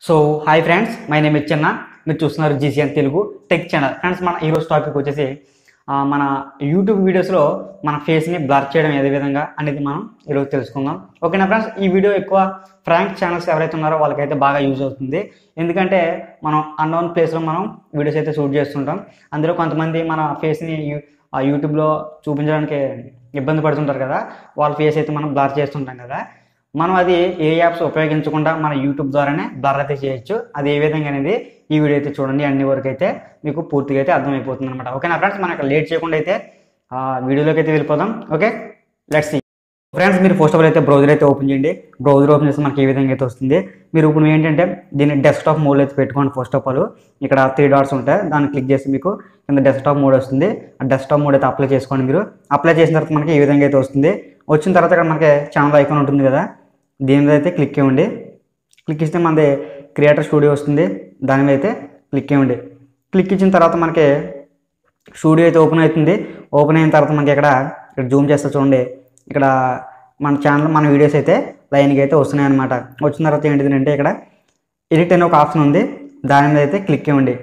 so hi friends my name Chinna మీరు చూస్తున్నారు GCN Telugu tech channel friends మన ఈరోజు టాపిక్ వచ్చేసి ఆ, మన యూట్యూబ్ వీడియోస్లో మన ఫేస్ని బ్లర్ చేయడం ఏ విధంగా అనేది మనం ఈరోజు తెలుసుకుందాం ఓకేనా ఫ్రెండ్స్ ఈ వీడియో ఎక్కువ ఫ్రాంక్ ఛానల్స్ ఎవరైతే ఉన్నారో వాళ్ళకైతే బాగా యూజ్ అవుతుంది ఎందుకంటే మనం అన్నోన్ ప్లేస్లో మనం వీడియోస్ అయితే షూట్ చేస్తుంటాం అందులో కొంతమంది మన ఫేస్ని యూ ఆ యూట్యూబ్లో చూపించడానికి ఇబ్బంది పడుతుంటారు కదా వాళ్ళ ఫేస్ అయితే మనం బ్లర్ చేస్తుంటాం కదా మనం అది ఏ యాప్స్ ఉపయోగించకుండా మన యూట్యూబ్ ద్వారానే బ్లర్ అయితే చేయొచ్చు అది ఏ విధంగా అనేది ఈ వీడియో అయితే చూడండి అన్ని వరకు అయితే మీకు పూర్తిగా అయితే అర్థమైపోతుంది అనమాట ఓకేనా ఫ్రెండ్స్ మనకు లేట్ చేయకుండా అయితే ఆ వీడియోలోకి అయితే వెళ్ళిపోదాం ఓకే లెట్స్ సీ ఫ్రెండ్స్ మీరు ఫస్ట్ ఆఫ్ ఆల్ అయితే బ్రౌజర్ అయితే ఓపెన్ చేయండి బ్రౌజర్ ఓపెన్ చేస్తే మనకి ఏ విధంగా అయితే వస్తుంది మీరు ఇప్పుడు ఏంటంటే దీన్ని డెస్క్టాప్ మోడ్ అయితే పెట్టుకోండి ఫస్ట్ ఆఫ్ ఆల్ ఇక్కడ త్రీ డాట్స్ ఉంటాయి దాన్ని క్లిక్ చేసి మీకు కింద డెస్క్టాప్ మోడ్ వస్తుంది ఆ డెస్క్టాప్ మోడ్ అయితే అప్లై చేసుకోండి మీరు అప్లై చేసిన తర్వాత మనకి ఈ విధంగా అయితే వస్తుంది వచ్చిన తర్వాత ఇక్కడ మనకి ఛానల్ ఐకాన్ ఉంటుంది కదా దీని మీద అయితే క్లిక్ ఇవ్వండి క్లిక్ ఇస్తే మనది క్రియేటర్ స్టూడియో వస్తుంది దాని మీద అయితే క్లిక్ ఇవ్వండి క్లిక్ ఇచ్చిన తర్వాత మనకి స్టూడియో అయితే ఓపెన్ అవుతుంది ఓపెన్ అయిన తర్వాత మనకి ఇక్కడ ఇక్కడ జూమ్ చేస్తే చూడండి ఇక్కడ మన ఛానల్ మన వీడియోస్ అయితే లైన్కి అయితే వస్తున్నాయి అనమాట వచ్చిన తర్వాత ఏంటిది అంటే ఇక్కడ ఎడిట్ అనే ఒక ఆప్షన్ ఉంది దాని మీద అయితే క్లిక్ ఇవ్వండి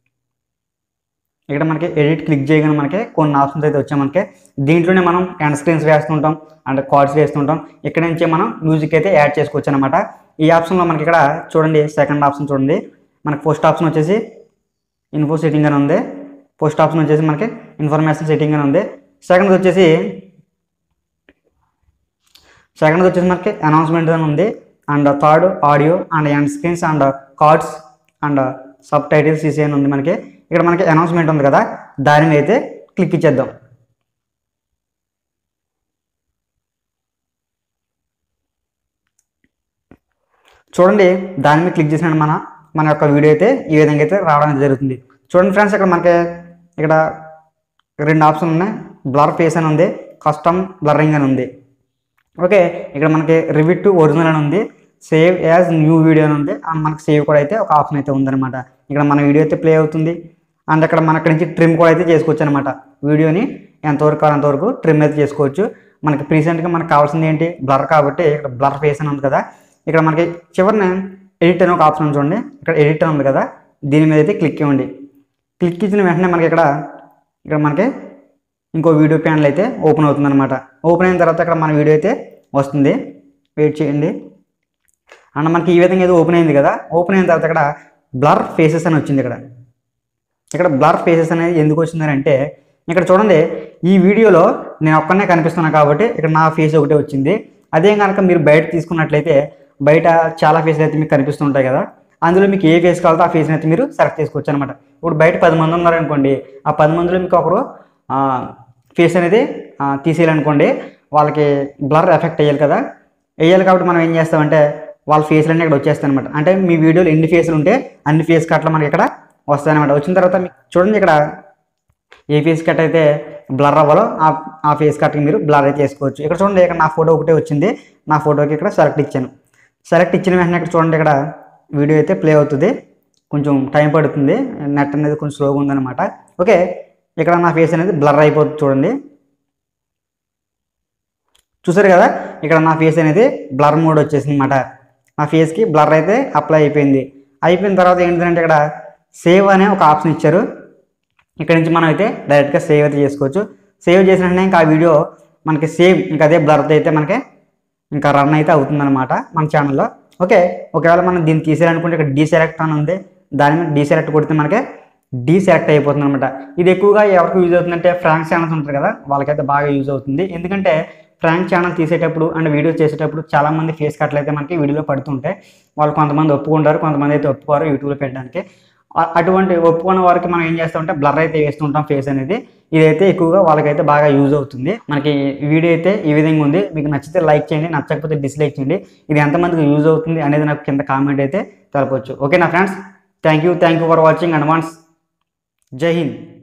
ఇక్కడ మనకి ఎడిట్ క్లిక్ చేయగానే మనకి కొన్ని ఆప్షన్స్ అయితే వచ్చాయి మనకి దీంట్లోనే మనం ఎండ్ స్క్రీన్స్ వేస్తుంటాం అండ్ కార్డ్స్ వేస్తుంటాం ఇక్కడ నుంచి మనం మ్యూజిక్ అయితే యాడ్ చేసుకోవచ్చు అనమాట ఈ ఆప్షన్లో మనకి ఇక్కడ చూడండి సెకండ్ ఆప్షన్ చూడండి మనకి ఫస్ట్ ఆప్షన్ వచ్చేసి ఇన్ఫో సెట్టింగ్ అని ఉంది ఫస్ట్ ఆప్షన్ వచ్చేసి మనకి ఇన్ఫర్మేషన్ సెట్టింగ్ అని ఉంది సెకండ్ వచ్చేసి సెకండ్ వచ్చేసి మనకి అనౌన్స్మెంట్ అని ఉంది and third audio and end screens and cards and subtitles EC అని ఉంది మనకి ఇక్కడ మనకి అనౌన్స్మెంట్ ఉంది కదా దాని మీద అయితే క్లిక్ ఇచ్చేద్దాం చూడండి దాని మీద క్లిక్ చేసిన మన మన యొక్క వీడియో అయితే ఈ విధంగా అయితే రావడం అయితే జరుగుతుంది చూడండి ఫ్రెండ్స్ ఇక్కడ మనకి ఇక్కడ రెండు ఆప్షన్ ఉన్నాయి బ్లర్ ఫేస్ అని ఉంది కస్టమ్ బ్లరింగ్ అని ఉంది ఓకే ఇక్కడ మనకి రివిట్ టు ఒరిజినల్ అని ఉంది సేవ్ యాజ్ న్యూ వీడియో అని ఉంది అండ్ మనకి సేవ్ కూడా అయితే ఒక ఆప్షన్ అయితే ఉందన్నమాట ఇక్కడ మన వీడియో అయితే ప్లే అవుతుంది అండ్ ఇక్కడ మన అక్కడి నుంచి ట్రిమ్ కూడా అయితే చేసుకోవచ్చు అనమాట వీడియోని ఎంతవరకు కావాలి అంతవరకు ట్రిమ్ అయితే చేసుకోవచ్చు మనకి ప్రీసెంట్గా మనకు కావాల్సింది ఏంటి బ్లర్ కాబట్టి ఇక్కడ బ్లర్ ఫేస్ అని ఉంది కదా ఇక్కడ మనకి చివరిన ఎడిట్ అని ఒక ఆప్షన్ ఉంది చూడండి ఇక్కడ ఎడిట్ అని ఉంది కదా దీని మీద అయితే క్లిక్ ఇవ్వండి క్లిక్ ఇచ్చిన వెంటనే మనకి ఇక్కడ ఇక్కడ మనకి ఇంకో వీడియో ప్యానల్ అయితే ఓపెన్ అవుతుంది అనమాట ఓపెన్ అయిన తర్వాత ఇక్కడ మన వీడియో అయితే వస్తుంది వెయిట్ చేయండి అండ్ మనకి ఈ విధంగా అయితే ఓపెన్ అయింది కదా ఓపెన్ అయిన తర్వాత ఇక్కడ బ్లర్ ఫేసెస్ అని వచ్చింది ఇక్కడ ఇక్కడ బ్లర్ ఫేసెస్ అనేది ఎందుకు వచ్చిందని అంటే ఇక్కడ చూడండి ఈ వీడియోలో నేను ఒక్కనే కనిపిస్తున్నాను కాబట్టి ఇక్కడ నా ఫేస్ ఒకటే వచ్చింది అదే కనుక మీరు బయట తీసుకున్నట్లయితే బయట చాలా ఫేస్లు అయితే మీకు కనిపిస్తుంటాయి కదా అందులో మీకు ఏ ఫేస్ కావాలో ఆ ఫేస్ని అయితే మీరు సెలెక్ట్ చేసుకోవచ్చు అనమాట ఇప్పుడు బయట పది మంది ఉన్నారనుకోండి ఆ పది మందిలో మీకు ఒకరు ఫేస్ అనేది ఆ, తీసేయాలనుకోండి వాళ్ళకి బ్లర్ ఎఫెక్ట్ అయ్యాలి కదా వేయాలి కాబట్టి మనం ఏం చేస్తామంటే వాళ్ళ ఫేస్లు అన్నీ ఇక్కడ వచ్చేస్తాయి అనమాట అంటే మీ వీడియోలో ఎన్ని ఫేస్లు ఉంటే అన్ని ఫేస్ కట్ల మనకి ఇక్కడ వస్తాయన్నమాట వచ్చిన తర్వాత మీకు చూడండి ఇక్కడ ఏ ఫేస్ కట్ అయితే బ్లర్ అవ్వాలో ఆ ఆ ఫేస్ కట్కి మీరు బ్లర్ అయితే చేసుకోవచ్చు ఇక్కడ చూడండి ఇక్కడ నా ఫోటో ఒకటే వచ్చింది నా ఫోటోకి ఇక్కడ సెలెక్ట్ ఇచ్చాను సెలెక్ట్ ఇచ్చిన వెంటనే ఇక్కడ చూడండి ఇక్కడ వీడియో అయితే ప్లే అవుతుంది కొంచెం టైం పడుతుంది నెట్ అనేది కొంచెం స్లోగా ఉందన్నమాట ఓకే ఇక్కడ నా ఫేస్ అనేది బ్లర్ అయిపోతుంది చూడండి చూసారు కదా ఇక్కడ నా ఫేస్ అనేది బ్లర్ మోడ్ వచ్చేసింది అనమాట నా ఫేస్కి బ్లర్ అయితే అప్లై అయిపోయింది అయిపోయిన తర్వాత ఏంటంటే ఇక్కడ సేవ్ అనే ఒక ఆప్షన్ ఇచ్చారు ఇక్కడ నుంచి మనం అయితే డైరెక్ట్గా సేవ్ అయితే చేసుకోవచ్చు సేవ్ చేసిన వెంటనే ఇంకా ఆ వీడియో మనకి సేవ్ ఇంకా అదే బ్లర్తో అయితే మనకి ఇంకా రన్ అయితే అవుతుందన్నమాట మన ఛానల్లో ఓకే ఒకవేళ మనం దీన్ని తీసేయాలనుకుంటే ఇక్కడ డీసెలెక్ట్ అని ఉంది దాని మీద డీసెలెక్ట్ కొడితే మనకి డీసెలెక్ట్ అయిపోతుంది అనమాట ఇది ఎక్కువగా ఎవరికి యూజ్ అవుతుందంటే ఫ్రాంక్ ఛానల్స్ ఉంటారు కదా వాళ్ళకైతే బాగా యూజ్ అవుతుంది ఎందుకంటే ఫ్రాంక్ ఛానల్ తీసేటప్పుడు అండ్ వీడియోస్ చేసేటప్పుడు చాలా మంది ఫేస్ కట్లు అయితే మనకి వీడియోలో పడుతుంటాయి వాళ్ళు కొంతమంది ఒప్పుకుంటారు కొంతమంది అయితే ఒప్పుకోరు యూట్యూబ్లో పెట్టడానికి అ- అటువంటి ఒప్పుకున్న వారికి మనం ఏం చేస్తామంటే బ్లర్ అయితే వేస్తుంటాం ఫేస్ అనేది ఇదైతే ఎక్కువగా వాళ్ళకైతే బాగా యూజ్ అవుతుంది మనకి ఈ వీడియో అయితే ఈ విధంగా ఉంది మీకు నచ్చితే లైక్ చేయండి నచ్చకపోతే డిస్లైక్ చేయండి ఇది ఎంతమందికి యూజ్ అవుతుంది అనేది నాకు కింద కామెంట్ అయితే తెలపవచ్చు ఓకే నా friends thank you thank you for watching advance Jai Hind